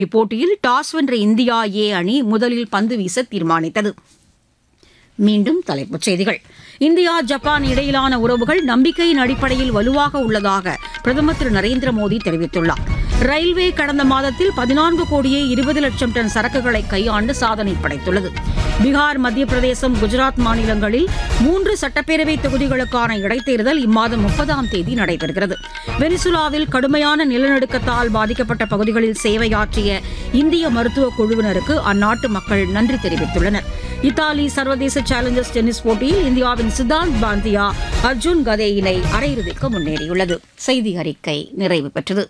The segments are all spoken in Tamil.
இப்போட்டியில் டாஸ் வென்ற இந்தியா ஏ அணி முதலில் பந்து வீச தீர்மானித்தது மீண்டும் தலைப்புச் செய்திகள் இந்தியா ஜப்பான் இடையிலான உறவுகள் நம்பிக்கையின் அடிப்படையில் வலுவாக உள்ளதாக பிரதமர் திரு நரேந்திர மோடி தெரிவித்துள்ளார் ரயில்வே கடந்த மாதத்தில் பதினான்கு கோடியே இருபது லட்சம் டன் சரக்குகளை கையாண்டு சாதனை படைத்துள்ளது பீகார் மத்திய பிரதேசம் குஜராத் மாநிலங்களில் மூன்று சட்டப்பேரவை தொகுதிகளுக்கான இடைத்தேர்தல் இம்மாதம் முப்பதாம் தேதி நடைபெறுகிறது வெனிசுலாவில் கடுமையான நிலநடுக்கத்தால் பாதிக்கப்பட்ட பகுதிகளில் சேவையாற்றிய இந்திய மருத்துவ குழுவினருக்கு அந்நாட்டு மக்கள் நன்றி தெரிவித்துள்ளனர் இத்தாலி சர்வதேச சேலஞ்சர்ஸ் டென்னிஸ் போட்டியில் இந்தியாவின் சித்தாந்த் பாந்தியா அர்ஜுன் கதே இணை அரையிறுதிக்கு முன்னேறியுள்ளது செய்தி அறிக்கை நிறைவு பெற்றது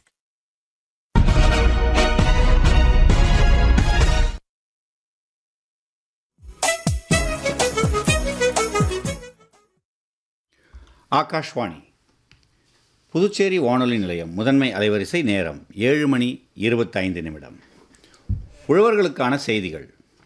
ஆகாஷ்வாணி புதுச்சேரி வானொலி நிலையம் முதன்மை அலைவரிசை நேரம் ஏழு மணி இருபத்தைந்து நிமிடம் உழவர்களுக்கான செய்திகள்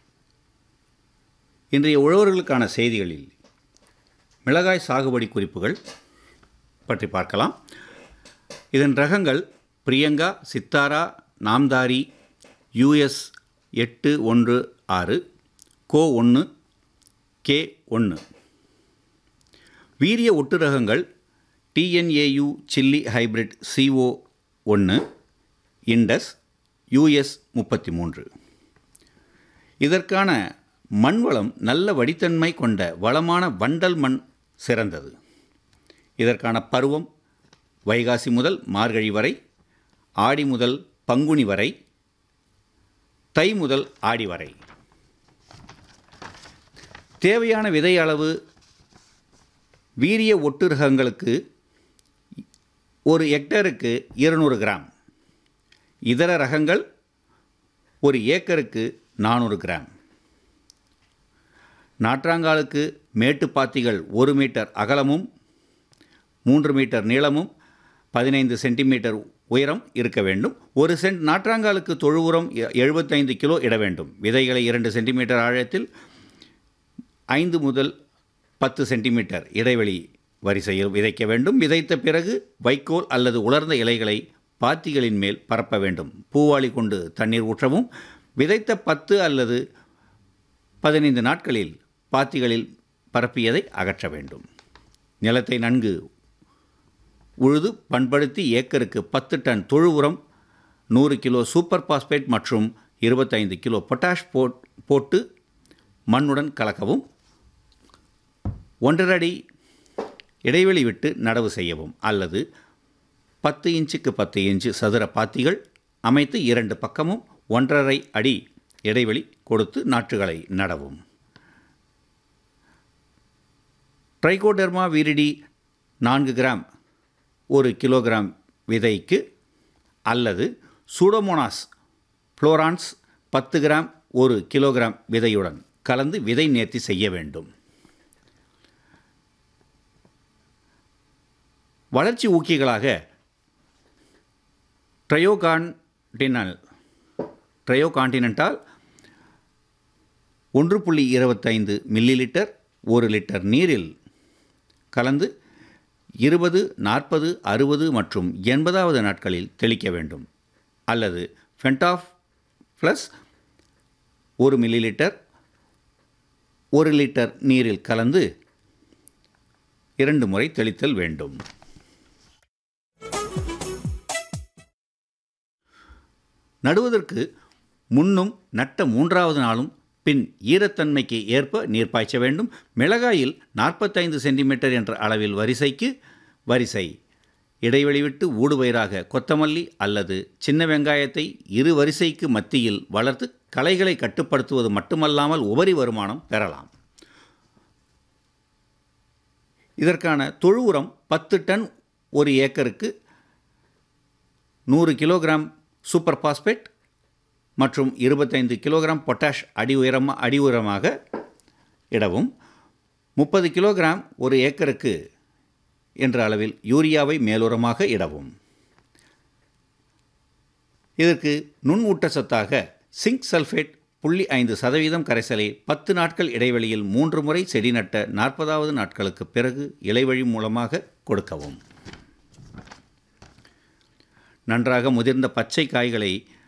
இன்றைய உழவர்களுக்கான செய்திகளில் மிளகாய் சாகுபடி குறிப்புகள் பற்றி பார்க்கலாம் இதன் ரகங்கள் பிரியங்கா சித்தாரா நாம்தாரி யூஎஸ் எட்டு ஒன்று ஆறு கோ ஒன்று கே ஒன்று வீரிய ஒட்டு ரகங்கள் டிஎன்ஏயு சில்லி ஹைபிரிட் சிஓ ஒன்று இண்டஸ் யூஎஸ் முப்பத்தி மூன்று இதற்கான மண் வளம் நல்ல வடித்தன்மை கொண்ட வளமான வண்டல் மண் சிறந்தது இதற்கான பருவம் வைகாசி முதல் மார்கழி வரை ஆடி முதல் பங்குனி வரை தை முதல் ஆடி வரை தேவையான விதை அளவு வீரிய ஒட்டு ரகங்களுக்கு ஒரு ஹெக்டருக்கு இருநூறு கிராம் இதர ரகங்கள் ஒரு ஏக்கருக்கு நானூறு கிராம் நாற்றாங்காலுக்கு மேட்டுப்பாத்திகள் ஒரு மீட்டர் அகலமும் மூன்று மீட்டர் நீளமும் பதினைந்து சென்டிமீட்டர் உயரம் இருக்க வேண்டும் ஒரு சென்ட் நாற்றாங்காலுக்கு தொழு உரம் எழுபத்தைந்து கிலோ இட வேண்டும் விதைகளை இரண்டு சென்டிமீட்டர் ஆழத்தில் ஐந்து முதல் பத்து சென்டிமீட்டர் இடைவெளி வரிசையில் விதைக்க வேண்டும் விதைத்த பிறகு வைக்கோல் அல்லது உலர்ந்த இலைகளை பாத்திகளின் மேல் பரப்ப வேண்டும் பூவாளி கொண்டு தண்ணீர் ஊற்றவும் விதைத்த பத்து அல்லது பதினைந்து நாட்களில் பாத்திகளில் பரப்பியதை அகற்ற வேண்டும் நிலத்தை நன்கு உழுது பண்படுத்தி ஏக்கருக்கு பத்து டன் தொழு உரம் நூறு கிலோ சூப்பர் பாஸ்பேட் மற்றும் இருபத்தைந்து கிலோ பொட்டாஷ் போட் போட்டு மண்ணுடன் கலக்கவும் ஒன்றரை அடி இடைவெளி விட்டு நடவு செய்யவும் அல்லது பத்து இன்ச்சுக்கு பத்து இன்ச்சு சதுர பாத்திகள் அமைத்து இரண்டு பக்கமும் ஒன்றரை அடி இடைவெளி கொடுத்து நாற்றுகளை நடவும் ட்ரைகோடெர்மா விரிடி நான்கு கிராம் ஒரு கிலோகிராம் விதைக்கு அல்லது சூடோமோனாஸ் ஃப்ளோரான்ஸ் பத்து கிராம் ஒரு கிலோகிராம் விதையுடன் கலந்து விதை நேர்த்தி செய்ய வேண்டும் வளர்ச்சி ஊக்கிகளாக ட்ரையோகான்டினல் ட்ரையோகான்டினென்டால் ஒன்று புள்ளி இருபத்தைந்து மில்லி லிட்டர் ஒரு லிட்டர் நீரில் கலந்து இருபது நாற்பது அறுபது மற்றும் எண்பதாவது நாட்களில் தெளிக்க வேண்டும் அல்லது ஃபென்டாஃப் ப்ளஸ் ஒரு மில்லி லிட்டர் ஒரு லிட்டர் நீரில் கலந்து இரண்டு முறை தெளித்தல் வேண்டும் நடுவதற்கு முன்னும் நட்ட மூன்றாவது நாளும் பின் ஈரத்தன்மைக்கு ஏற்ப நீர் பாய்ச்ச வேண்டும் மிளகாயில் நாற்பத்தைந்து சென்டிமீட்டர் என்ற அளவில் வரிசைக்கு வரிசை இடைவெளி விட்டு ஊடுபயிராக கொத்தமல்லி அல்லது சின்ன வெங்காயத்தை இரு வரிசைக்கு மத்தியில் வளர்த்து களைகளை கட்டுப்படுத்துவது மட்டுமல்லாமல் உபரி வருமானம் பெறலாம் இதற்கான தொழு உரம் பத்து டன் ஒரு ஏக்கருக்கு நூறு கிலோகிராம் சூப்பர் பாஸ்பேட் மற்றும் இருபத்தைந்து கிலோகிராம் பொட்டாஷ் அடி உயரம் அடி உயரமாக இடவும் முப்பது கிலோகிராம் ஒரு ஏக்கருக்கு என்ற அளவில் யூரியாவை மேலுரமாக இடவும் இதற்கு நுண் ஊட்டச்சத்தாக சிங்க் சல்ஃபேட் புள்ளி ஐந்து சதவீதம் கரைசலை பத்து நாட்கள் இடைவெளியில் மூன்று முறை செடி நட்ட நாற்பதாவது நாட்களுக்கு பிறகு இலைவழி மூலமாக கொடுக்கவும் நன்றாக முதிர்ந்த பச்சை காய்களை